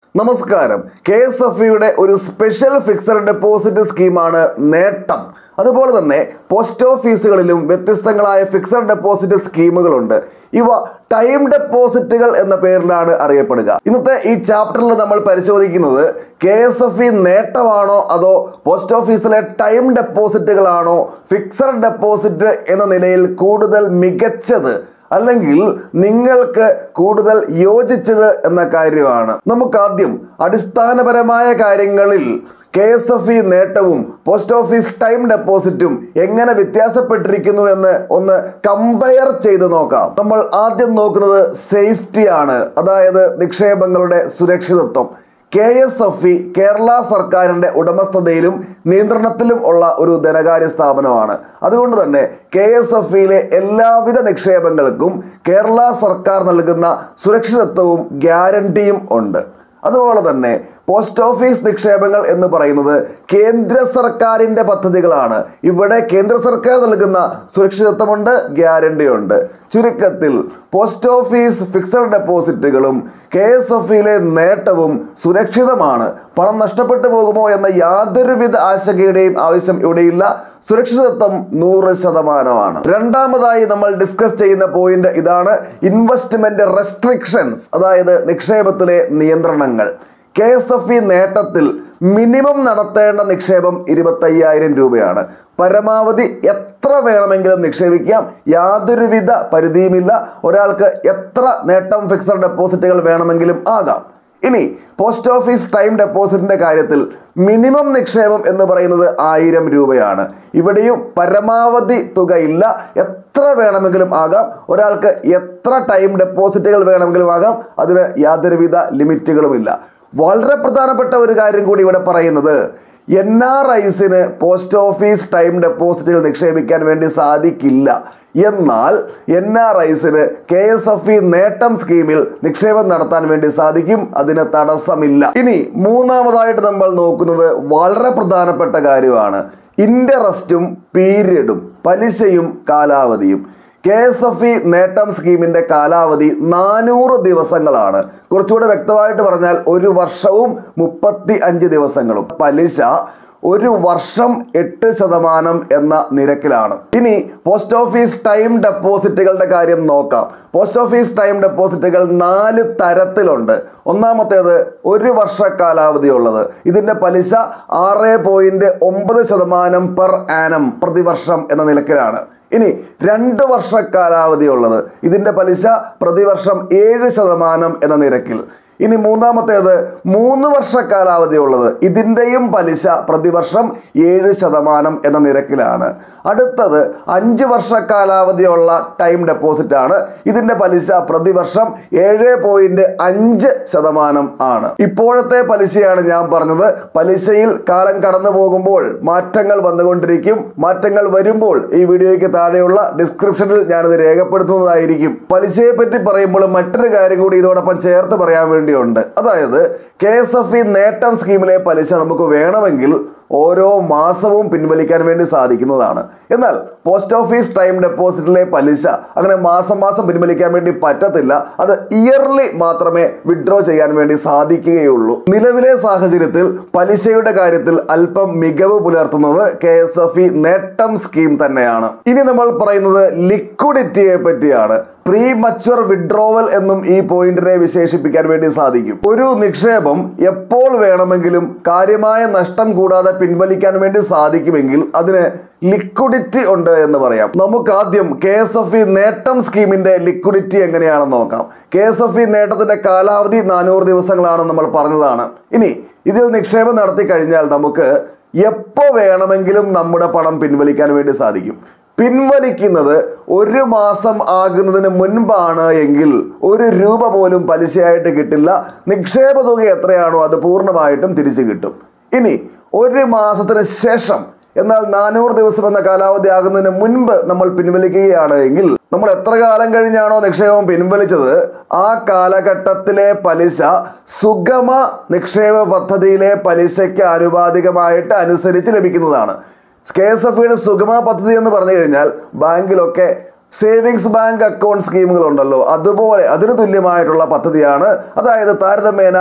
നമസ്കാരം K S F ഇയുടെ ഒരു സ്പെഷ്യൽ ഫിക്സഡ് ഡെപ്പോസിറ്റ് സ്കീമാണ് നേട്ടം അതുപോലെ തന്നെ പോസ്റ്റ് ഓഫീസുകളിലും വ്യത്യസ്തങ്ങളായ ഫിക്സഡ് ഡെപ്പോസിറ്റ് സ്കീമുകളുണ്ട് ഇവ ടൈം ഡെപ്പോസിറ്റുകൾ എന്ന പേരിലാണ് അറിയപ്പെടുക ഇന്നത്തെ ഈ ചാപ്റ്ററിൽ നമ്മൾ പരിശോധിക്കുന്നത് കെ എസ് എഫ് ഇ നേട്ടമാണോ അതോ പോസ്റ്റ് ഓഫീസിലെ ടൈം ഡെപ്പോസിറ്റുകളാണോ ഫിക്സഡ് ഡെപ്പോസിറ്റ് എന്ന നിലയിൽ കൂടുതൽ മികച്ചത് അല്ലെങ്കിൽ നിങ്ങൾക്ക് കൂടുതൽ യോജിച്ചത് എന്ന കാര്യമാണ് നമുക്ക് ആദ്യം അടിസ്ഥാനപരമായ കാര്യങ്ങളിൽ കെ എസ് എഫ് ഇ നേട്ടവും പോസ്റ്റ് ഓഫീസ് ടൈം ഡെപ്പോസിറ്റും എങ്ങനെ വ്യത്യാസപ്പെട്ടിരിക്കുന്നു എന്ന് ഒന്ന് കമ്പയർ ചെയ്ത് നോക്കാം നമ്മൾ ആദ്യം നോക്കുന്നത് സേഫ്റ്റി ആണ് അതായത് നിക്ഷേപങ്ങളുടെ സുരക്ഷിതത്വം K S F E Kerala സർക്കാരിൻ്റെ ഉടമസ്ഥതയിലും നിയന്ത്രണത്തിലും ഉള്ള ഒരു ധനകാര്യ സ്ഥാപനമാണ് അതുകൊണ്ട് തന്നെ കെ എസ് എഫ് ഇയിലെ എല്ലാവിധ നിക്ഷേപങ്ങൾക്കും കേരള സർക്കാർ നൽകുന്ന സുരക്ഷിതത്വവും ഗ്യാരണ്ടിയും ഉണ്ട് അതുപോലെ തന്നെ പോസ്റ്റ് ഓഫീസ് നിക്ഷേപങ്ങൾ എന്ന് പറയുന്നത് കേന്ദ്ര സർക്കാരിൻ്റെ പദ്ധതികളാണ് ഇവിടെ കേന്ദ്ര സർക്കാർ നൽകുന്ന സുരക്ഷിതത്വമുണ്ട് ഗ്യാരണ്ടി ഉണ്ട് ചുരുക്കത്തിൽ പോസ്റ്റ് ഓഫീസ് ഫിക്സഡ് ഡെപ്പോസിറ്റുകളും കെ എസ് എഫ് ഇയിലെ നേട്ടവും സുരക്ഷിതമാണ് പണം നഷ്ടപ്പെട്ടു പോകുമോ എന്ന യാതൊരുവിധ ആശങ്കയുടെയും ആവശ്യം ഇവിടെയില്ല സുരക്ഷിതത്വം നൂറ് ശതമാനമാണ് രണ്ടാമതായി നമ്മൾ ഡിസ്കസ് ചെയ്യുന്ന പോയിന്റ് ഇതാണ് ഇൻവെസ്റ്റ്മെന്റ് റെസ്ട്രിക്ഷൻസ് അതായത് നിക്ഷേപത്തിലെ നിയന്ത്രണങ്ങൾ കെ എസ് എഫ് ഇ നേട്ടത്തിൽ മിനിമം നടത്തേണ്ട നിക്ഷേപം ഇരുപത്തയ്യായിരം രൂപയാണ് പരമാവധി എത്ര വേണമെങ്കിലും നിക്ഷേപിക്കാം യാതൊരുവിധ പരിധിയുമില്ല ഒരാൾക്ക് എത്ര നേട്ടം ഫിക്സഡ് ഡെപ്പോസിറ്റുകൾ വേണമെങ്കിലും ആകാം ഇനി പോസ്റ്റ് ഓഫീസ് ടൈം ഡെപ്പോസിറ്റിന്റെ കാര്യത്തിൽ മിനിമം നിക്ഷേപം എന്ന് പറയുന്നത് ആയിരം രൂപയാണ് ഇവിടെയും പരമാവധി തുകയില്ല എത്ര വേണമെങ്കിലും ആകാം ഒരാൾക്ക് എത്ര ടൈം ഡെപ്പോസിറ്റുകൾ വേണമെങ്കിലും ആകാം അതിന് യാതൊരുവിധ ലിമിറ്റുകളുമില്ല വളരെ പ്രധാനപ്പെട്ട ഒരു കാര്യം കൂടി ഇവിടെ പറയുന്നത് എൻ ആർ ഐസിന് പോസ്റ്റ് ഓഫീസ് ടൈം ഡെപ്പോസിറ്റുകൾ നിക്ഷേപിക്കാൻ വേണ്ടി സാധിക്കില്ല എന്നാൽ എൻ ആർ ഐസിന് കെ എസ് എഫ് ഇ നേട്ടം സ്കീമിൽ നിക്ഷേപം നടത്താൻ വേണ്ടി സാധിക്കും അതിന് തടസ്സമില്ല ഇനി മൂന്നാമതായിട്ട് നമ്മൾ നോക്കുന്നത് വളരെ പ്രധാനപ്പെട്ട കാര്യമാണ് ഇൻട്രസ്റ്റും പീരിയഡും പലിശയും കാലാവധിയും കെ എസ് എഫ് ഇ നേട്ടം സ്കീമിന്റെ കാലാവധി നാനൂറ് ദിവസങ്ങളാണ് കുറച്ചുകൂടെ വ്യക്തമായിട്ട് പറഞ്ഞാൽ ഒരു വർഷവും മുപ്പത്തി അഞ്ച് ദിവസങ്ങളും പലിശ ഒരു വർഷം എട്ട് ശതമാനം എന്ന നിരക്കിലാണ് ഇനി പോസ്റ്റ് ഓഫീസ് ടൈം ഡെപ്പോസിറ്റുകളുടെ കാര്യം നോക്കാം പോസ്റ്റ് ഓഫീസ് ടൈം ഡെപ്പോസിറ്റുകൾ നാല് തരത്തിലുണ്ട് ഒന്നാമത്തേത് ഒരു വർഷ കാലാവധി ഉള്ളത് ഇതിന്റെ പലിശ ആറ് പോയിന്റ് ഒമ്പത് ശതമാനം പെർ ആനം പ്രതിവർഷം എന്ന നിലക്കിലാണ് ഇനി രണ്ട് വർഷ കാലാവധി ഉള്ളത് ഇതിന്റെ പലിശ പ്രതിവർഷം ഏഴ് ശതമാനം എന്ന നിരക്കിൽ ഇനി മൂന്നാമത്തേത് മൂന്ന് വർഷ കാലാവധി ഉള്ളത് ഇതിൻ്റെയും പലിശ പ്രതിവർഷം ഏഴ് ശതമാനം എന്ന നിരക്കിലാണ് അടുത്തത് അഞ്ച് വർഷ കാലാവധിയുള്ള ടൈം ഡെപ്പോസിറ്റ് ആണ് ഇതിന്റെ പലിശ പ്രതിവർഷം ഏഴ് പോയിന്റ് അഞ്ച് ശതമാനം ആണ് ഇപ്പോഴത്തെ പലിശയാണ് ഞാൻ പറഞ്ഞത് പലിശയിൽ കാലം കടന്നു പോകുമ്പോൾ മാറ്റങ്ങൾ വന്നുകൊണ്ടിരിക്കും മാറ്റങ്ങൾ വരുമ്പോൾ ഈ വീഡിയോയ്ക്ക് താഴെയുള്ള ഡിസ്ക്രിപ്ഷനിൽ ഞാനത് രേഖപ്പെടുത്തുന്നതായിരിക്കും പലിശയെ പറ്റി പറയുമ്പോൾ മറ്റൊരു കാര്യം കൂടി ഇതോടൊപ്പം ചേർത്ത് പറയാൻ വേണ്ടിയുണ്ട് അതായത് കെ എസ് എഫ് ഇ നേട്ടം സ്കീമിലെ പലിശ നമുക്ക് വേണമെങ്കിൽ ഓരോ മാസവും പിൻവലിക്കാൻ വേണ്ടി സാധിക്കുന്നതാണ് എന്നാൽ പോസ്റ്റ് ഓഫീസ് ടൈം ഡെപ്പോസിറ്റിലെ പലിശ അങ്ങനെ മാസം മാസം പിൻവലിക്കാൻ വേണ്ടി പറ്റത്തില്ല അത് ഇയർലി മാത്രമേ വിഡ്രോ ചെയ്യാൻ വേണ്ടി സാധിക്കുകയുള്ളൂ നിലവിലെ സാഹചര്യത്തിൽ പലിശയുടെ കാര്യത്തിൽ അല്പം മികവ് പുലർത്തുന്നത് കെ എസ് എഫ് ഇ നേട്ടം സ്കീം തന്നെയാണ് ഇനി നമ്മൾ പറയുന്നത് ലിക്വിഡിറ്റിയെ പറ്റിയാണ് പ്രീ മച്ചുവർ വിഡ്രോവൽ എന്നും ഈ പോയിന്റിനെ വിശേഷിപ്പിക്കാൻ വേണ്ടി സാധിക്കും ഒരു നിക്ഷേപം എപ്പോൾ വേണമെങ്കിലും കാര്യമായ നഷ്ടം കൂടാതെ പിൻവലിക്കാൻ വേണ്ടി സാധിക്കുമെങ്കിൽ അതിന് ലിക്വിഡിറ്റി ഉണ്ട് എന്ന് പറയാം നമുക്ക് ആദ്യം കെ എസ് എഫ് ഇ നേട്ടം സ്കീമിന്റെ ലിക്വിഡിറ്റി എങ്ങനെയാണെന്ന് നോക്കാം കെ എസ് എഫ് ഇ നേട്ടത്തിന്റെ കാലാവധി നാനൂറ് ദിവസങ്ങളാണെന്ന് നമ്മൾ പറഞ്ഞതാണ് ഇനി ഇതിൽ നിക്ഷേപം നടത്തി കഴിഞ്ഞാൽ നമുക്ക് എപ്പോൾ വേണമെങ്കിലും നമ്മുടെ പണം പിൻവലിക്കാൻ വേണ്ടി സാധിക്കും പിൻവലിക്കുന്നത് ഒരു മാസം ആകുന്നതിന് മുൻപാണ് എങ്കിൽ ഒരു രൂപ പോലും പലിശയായിട്ട് കിട്ടില്ല നിക്ഷേപ തുക എത്രയാണോ അത് പൂർണ്ണമായിട്ടും തിരിച്ചു കിട്ടും ഇനി ഒരു മാസത്തിന് ശേഷം എന്നാൽ നാനൂറ് ദിവസം എന്ന കാലാവധി ആകുന്നതിന് മുൻപ് നമ്മൾ പിൻവലിക്കുകയാണ് എങ്കിൽ നമ്മൾ എത്ര കാലം കഴിഞ്ഞാണോ നിക്ഷേപം പിൻവലിച്ചത് ആ കാലഘട്ടത്തിലെ പലിശ സുഗമ നിക്ഷേപ പദ്ധതിയിലെ പലിശയ്ക്ക് ആനുപാതികമായിട്ട് അനുസരിച്ച് ലഭിക്കുന്നതാണ് കെ എസ് എഫ് ഇയുടെ സുഗമ പദ്ധതി എന്ന് പറഞ്ഞു കഴിഞ്ഞാൽ ബാങ്കിലൊക്കെ സേവിങ്സ് ബാങ്ക് അക്കൗണ്ട് സ്കീമുകൾ ഉണ്ടല്ലോ അതുപോലെ അതിന് തുല്യമായിട്ടുള്ള പദ്ധതിയാണ് അതായത് താരതമ്യേന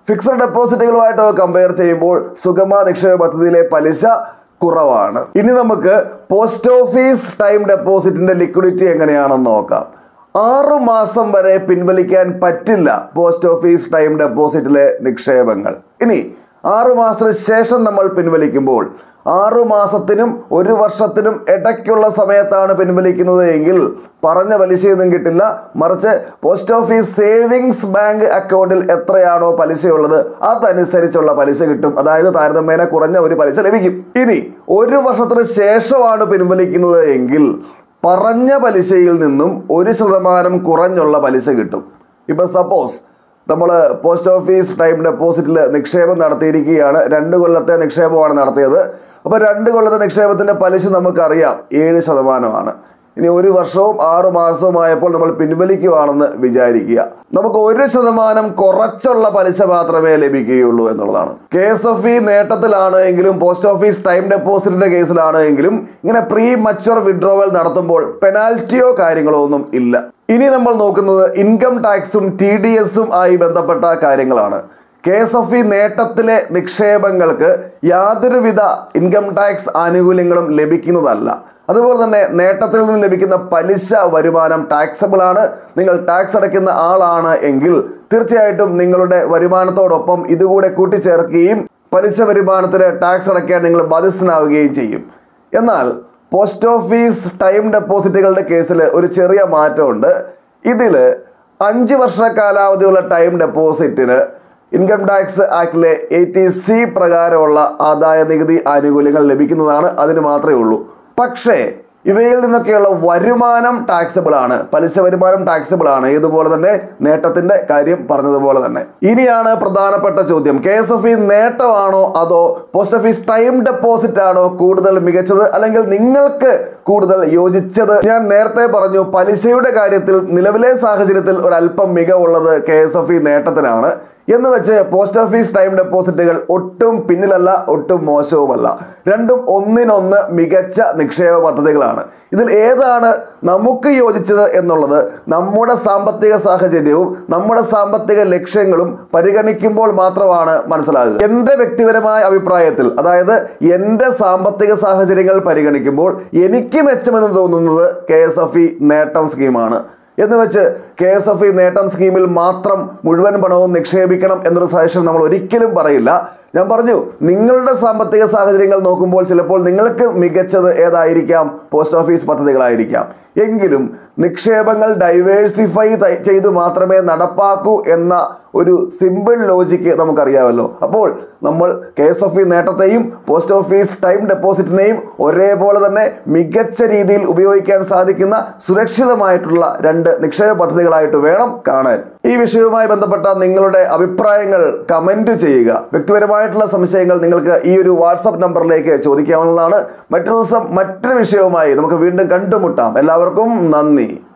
ഫിക്സഡ് ഡെപ്പോസിറ്റുകളുമായിട്ട് കമ്പയർ ചെയ്യുമ്പോൾ സുഗമ നിക്ഷേപ പദ്ധതിയിലെ പലിശ കുറവാണ് ഇനി നമുക്ക് പോസ്റ്റ് ഓഫീസ് ടൈം ഡെപ്പോസിറ്റിന്റെ ലിക്വിഡിറ്റി എങ്ങനെയാണെന്ന് നോക്കാം ആറു മാസം വരെ പിൻവലിക്കാൻ പറ്റില്ല പോസ്റ്റ് ഓഫീസ് ടൈം ഡെപ്പോസിറ്റിലെ നിക്ഷേപങ്ങൾ ഇനി ആറു മാസത്തിന് ശേഷം നമ്മൾ പിൻവലിക്കുമ്പോൾ ആറു മാസത്തിനും ഒരു വർഷത്തിനും ഇടയ്ക്കുള്ള സമയത്താണ് പിൻവലിക്കുന്നത് എങ്കിൽ പറഞ്ഞ പലിശയൊന്നും കിട്ടില്ല മറിച്ച് പോസ്റ്റ് ഓഫീസ് സേവിങ്സ് ബാങ്ക് അക്കൗണ്ടിൽ എത്രയാണോ പലിശയുള്ളത് അതനുസരിച്ചുള്ള പലിശ കിട്ടും അതായത് താരതമ്യേന കുറഞ്ഞ ഒരു പലിശ ലഭിക്കും ഇനി ഒരു വർഷത്തിന് ശേഷമാണ് പിൻവലിക്കുന്നത് എങ്കിൽ പറഞ്ഞ പലിശയിൽ നിന്നും ഒരു ശതമാനം കുറഞ്ഞുള്ള പലിശ കിട്ടും ഇപ്പം സപ്പോസ് നമ്മൾ പോസ്റ്റ് ഓഫീസ് ടൈം ഡെപ്പോസിറ്റിൽ നിക്ഷേപം നടത്തിയിരിക്കുകയാണ് രണ്ട് കൊല്ലത്തെ നിക്ഷേപമാണ് നടത്തിയത് അപ്പോൾ രണ്ട് കൊല്ലത്തെ നിക്ഷേപത്തിൻ്റെ പലിശ നമുക്കറിയാം ഏഴ് ശതമാനമാണ് ഇനി ഒരു വർഷവും ആറു മാസവുമായപ്പോൾ നമ്മൾ പിൻവലിക്കുകയാണെന്ന് വിചാരിക്കുക നമുക്ക് ഒരു ശതമാനം കുറച്ചുള്ള പലിശ മാത്രമേ ലഭിക്കുകയുള്ളൂ എന്നുള്ളതാണ് കെ എസ് എഫ് ഇ നേട്ടത്തിലാണ് എങ്കിലും പോസ്റ്റ് ഓഫീസ് ടൈം ഡെപ്പോസിറ്റിന്റെ കേസിലാണ് എങ്കിലും ഇങ്ങനെ പ്രീ മച്ചുവർ വിഡ്രോവൽ നടത്തുമ്പോൾ പെനാൽറ്റിയോ കാര്യങ്ങളോ ഒന്നും ഇല്ല ഇനി നമ്മൾ നോക്കുന്നത് ഇൻകം ടാക്സും ടി ഡി എസും ആയി ബന്ധപ്പെട്ട കാര്യങ്ങളാണ് കെ എസ് എഫ് ഇ നേട്ടത്തിലെ നിക്ഷേപങ്ങൾക്ക് യാതൊരുവിധ ഇൻകം ടാക്സ് ആനുകൂല്യങ്ങളും ലഭിക്കുന്നതല്ല അതുപോലെ തന്നെ നേട്ടത്തിൽ നിന്ന് ലഭിക്കുന്ന പലിശ വരുമാനം ടാക്സബിൾ ആണ് നിങ്ങൾ ടാക്സ് അടയ്ക്കുന്ന ആളാണ് എങ്കിൽ തീർച്ചയായിട്ടും നിങ്ങളുടെ വരുമാനത്തോടൊപ്പം ഇതുകൂടെ കൂട്ടിച്ചേർക്കുകയും പലിശ വരുമാനത്തിന് ടാക്സ് അടയ്ക്കാൻ നിങ്ങൾ ബാധ്യസ്ഥനാവുകയും ചെയ്യും എന്നാൽ പോസ്റ്റ് ഓഫീസ് ടൈം ഡെപ്പോസിറ്റുകളുടെ കേസിൽ ഒരു ചെറിയ മാറ്റമുണ്ട് ഇതിൽ അഞ്ച് വർഷ കാലാവധിയുള്ള ടൈം ഡെപ്പോസിറ്റിന് ഇൻകം ടാക്സ് ആക്ടിലെ എയ്റ്റി സി പ്രകാരമുള്ള ആദായ നികുതി ആനുകൂല്യങ്ങൾ ലഭിക്കുന്നതാണ് അതിന് മാത്രമേ ഉള്ളൂ പക്ഷേ ഇവയിൽ നിന്നൊക്കെയുള്ള വരുമാനം ടാക്സബിൾ ആണ് പലിശ വരുമാനം ടാക്സബിൾ ആണ് ഇതുപോലെ തന്നെ നേട്ടത്തിന്റെ കാര്യം പറഞ്ഞതുപോലെ തന്നെ ഇനിയാണ് പ്രധാനപ്പെട്ട ചോദ്യം കെ എസ് എഫ് ഇ നേട്ടമാണോ അതോ പോസ്റ്റ് ഓഫീസ് ടൈം ഡെപ്പോസിറ്റ് ആണോ കൂടുതൽ മികച്ചത് അല്ലെങ്കിൽ നിങ്ങൾക്ക് കൂടുതൽ യോജിച്ചത് ഞാൻ നേരത്തെ പറഞ്ഞു പലിശയുടെ കാര്യത്തിൽ നിലവിലെ സാഹചര്യത്തിൽ ഒരല്പം മികവുള്ളത് കെ എസ് എഫ് ഇ നേട്ടത്തിനാണ് എന്ന് വെച്ച് പോസ്റ്റ് ഓഫീസ് ടൈം ഡെപ്പോസിറ്റുകൾ ഒട്ടും പിന്നിലല്ല ഒട്ടും മോശവുമല്ല രണ്ടും ഒന്നിനൊന്ന് മികച്ച നിക്ഷേപ പദ്ധതികളാണ് ഇതിൽ ഏതാണ് നമുക്ക് യോജിച്ചത് എന്നുള്ളത് നമ്മുടെ സാമ്പത്തിക സാഹചര്യവും നമ്മുടെ സാമ്പത്തിക ലക്ഷ്യങ്ങളും പരിഗണിക്കുമ്പോൾ മാത്രമാണ് മനസ്സിലാകുക എൻ്റെ വ്യക്തിപരമായ അഭിപ്രായത്തിൽ അതായത് എൻ്റെ സാമ്പത്തിക സാഹചര്യങ്ങൾ പരിഗണിക്കുമ്പോൾ എനിക്ക് മെച്ചമെന്ന് തോന്നുന്നത് കെ എസ് എഫ് ഇ നേട്ടം സ്കീമാണ് എന്ന് വെച്ച് കെ എസ് എഫ് ഇ നേട്ടം സ്കീമിൽ മാത്രം മുഴുവൻ പണവും നിക്ഷേപിക്കണം എന്നൊരു സജഷൻ നമ്മൾ ഒരിക്കലും പറയില്ല ഞാൻ പറഞ്ഞു നിങ്ങളുടെ സാമ്പത്തിക സാഹചര്യങ്ങൾ നോക്കുമ്പോൾ ചിലപ്പോൾ നിങ്ങൾക്ക് മികച്ചത് ഏതായിരിക്കാം പോസ്റ്റ് ഓഫീസ് പദ്ധതികളായിരിക്കാം എങ്കിലും നിക്ഷേപങ്ങൾ ഡൈവേഴ്സിഫൈ ചെയ്തു മാത്രമേ നടപ്പാക്കൂ എന്ന ഒരു സിമ്പിൾ ലോജിക്ക് നമുക്കറിയാമല്ലോ അപ്പോൾ നമ്മൾ കെ എസ് എഫ് ഇ നേട്ടത്തെയും പോസ്റ്റ് ഓഫീസ് ടൈം ഡെപ്പോസിറ്റിനെയും ഒരേപോലെ തന്നെ മികച്ച രീതിയിൽ ഉപയോഗിക്കാൻ സാധിക്കുന്ന സുരക്ഷിതമായിട്ടുള്ള രണ്ട് നിക്ഷേപ പദ്ധതികളായിട്ട് വേണം കാണാൻ ഈ വിഷയവുമായി ബന്ധപ്പെട്ട നിങ്ങളുടെ അഭിപ്രായങ്ങൾ കമന്റ് ചെയ്യുക വ്യക്തിപരമായിട്ടുള്ള സംശയങ്ങൾ നിങ്ങൾക്ക് ഈ ഒരു വാട്സപ്പ് നമ്പറിലേക്ക് ചോദിക്കാവുന്നതാണ് മറ്റൊരു ദിവസം മറ്റൊരു വിഷയവുമായി നമുക്ക് വീണ്ടും കണ്ടുമുട്ടാം എല്ലാവർക്കും നന്ദി